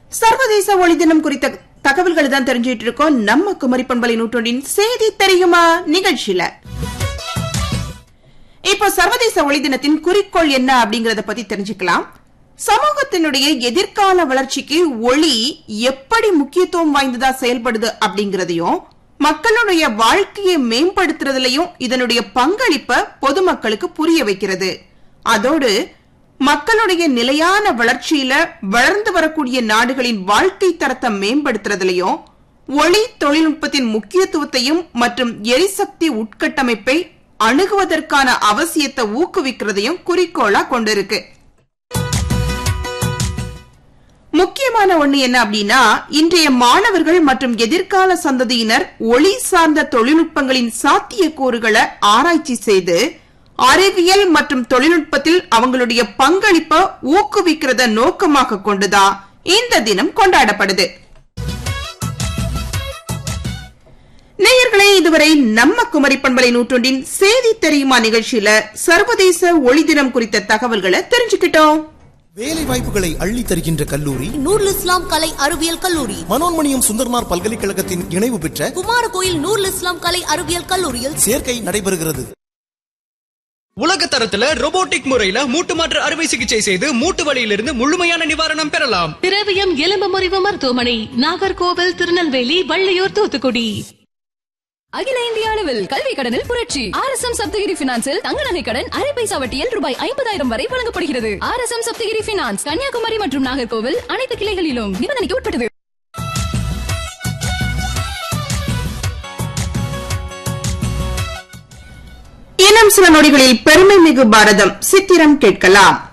சர்வதேச ஒளி தினம் குறித்த தகவல்களை தான் தெரிஞ்சிட்டு இருக்கோம் நம்ம குமரி பண்பலை நூற்றொண்டின் செய்தி தெரியுமா நிகழ்ச்சியில இப்போ சர்வதேச ஒளி தினத்தின் குறிக்கோள் என்ன அப்படிங்கறத பத்தி தெரிஞ்சுக்கலாம் சமூகத்தினுடைய எதிர்கால வளர்ச்சிக்கு ஒளி எப்படி முக்கியத்துவம் வாய்ந்ததா செயல்படுது அப்படிங்கறதையும் மக்களுடைய வாழ்க்கையை மேம்படுத்துறதுலயும் இதனுடைய பங்களிப்ப பொதுமக்களுக்கு புரிய வைக்கிறது அதோடு மக்களுடைய நிலையான வளர்ச்சியில வளர்ந்து வரக்கூடிய நாடுகளின் வாழ்க்கை தரத்தை மேம்படுத்துறதுலயும் ஒளி தொழில்நுட்பத்தின் முக்கியத்துவத்தையும் மற்றும் எரிசக்தி உட்கட்டமைப்பை அணுகுவதற்கான அவசியத்தை ஊக்குவிக்கிறதையும் குறிக்கோளா கொண்டிருக்கு முக்கியமான ஒண்ணு என்ன அப்படின்னா இன்றைய மாணவர்கள் மற்றும் எதிர்கால சந்ததியினர் ஒளி சார்ந்த தொழில்நுட்பங்களின் சாத்தியக்கூறுகளை ஆராய்ச்சி செய்து அறிவியல் மற்றும் தொழில்நுட்பத்தில் அவங்களுடைய பங்களிப்பை ஊக்குவிக்கிறத நோக்கமாக கொண்டுதான் இந்த தினம் கொண்டாடப்படுது நேயர்களே இதுவரை நம்ம குமரி பண்பலை நூற்றொண்டின் செய்தி தெரியுமா நிகழ்ச்சியில சர்வதேச ஒளி தினம் குறித்த தகவல்களை தெரிஞ்சுக்கிட்டோம் வேலை வாய்ப்புகளை அள்ளி தருகின்ற கல்லூரி நூருல் இஸ்லாம் கலை அறிவியல் கல்லூரி மனோன்மணியம் சுந்தர்னார் பல்கலைக்கழகத்தின் இணைவு பெற்ற குமாரகோயில் நூருல் இஸ்லாம் கலை அறிவியல் கல்லூரியில் சேர்க்கை நடைபெறுகிறது உலக தரத்துல robotic முறையில மூட்டு மாற்று அறுவை சிகிச்சை செய்து மூட்டு வலியிலிருந்து முழுமையான நிவாரணம் பெறலாம் திரவியம் எலும்பு முறிவு மருத்துவமனை நாகர்கோவில் திருநெல்வேலி வள்ளியூர் தூத்துக்குடி அகில இந்திய அளவில் கல்வி கடனில் புரட்சி ஆர் எஸ் எம் சப்தகிரி பினான்சில் தங்க நகை கடன் அரை பைசா வட்டியில் ரூபாய் ஐம்பதாயிரம் வரை வழங்கப்படுகிறது R S M Sapthagiri finance Kanyakumari மற்றும் நாகர்கோவில் அனைத்து கிளைகளிலும் நிபந்தனைக்கு உட்பட்டது இன்னும் சில நொடிகளில் பெருமை மிகு பாரதம் சித்திரம் கேட்கலாம்